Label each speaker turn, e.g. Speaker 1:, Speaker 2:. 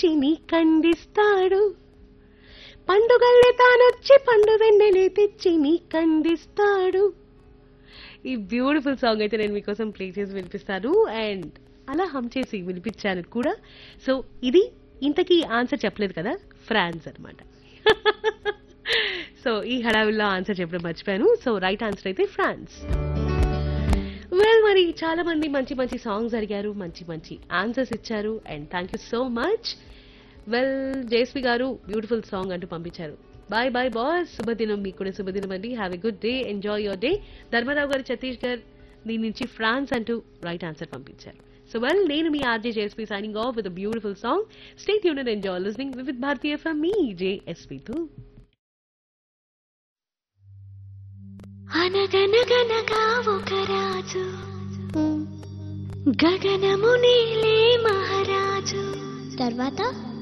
Speaker 1: తెచ్చి నీ కందిస్తాడు పండుగల్ని తానొచ్చి పండు వెన్నెలే తెచ్చి నీ కందిస్తాడు ఈ బ్యూటిఫుల్ సాంగ్ అయితే నేను మీకోసం ప్లే చేసి వినిపిస్తాను అండ్ అలా హమ్ చేసి వినిపించాను కూడా సో ఇది ఇంతకీ ఆన్సర్ చెప్పలేదు కదా ఫ్రాన్స్ అన్నమాట సో ఈ హడావిల్లో ఆన్సర్ చెప్పడం మర్చిపోయాను సో రైట్ ఆన్సర్ అయితే ఫ్రాన్స్ వెల్ మరి చాలా మంది మంచి మంచి సాంగ్స్ అడిగారు మంచి మంచి ఆన్సర్స్ ఇచ్చారు and thank you so much well Jayasri గారు బ్యూటిఫుల్ సాంగ్ అంటూ పంపించారు బాయ్ బాయ్ బాస్ శుభదినం మీకు కూడా శుభదినం అండి have a good day enjoy your day Dharmarao గారు ఛత్తీస్గఢ్ దీని నుంచి ఫ్రాన్స్ అంటూ రైట్ ఆన్సర్ పంపించారు సో వెల్ నేను మీ RJ JSP signing off with beautiful song state unit enjoy listening with Bharatiya FM మీ జేఎస్పీతో
Speaker 2: అనగనగనగా ఒక రాజు గగనము నీలే మహారాజు తర్వాత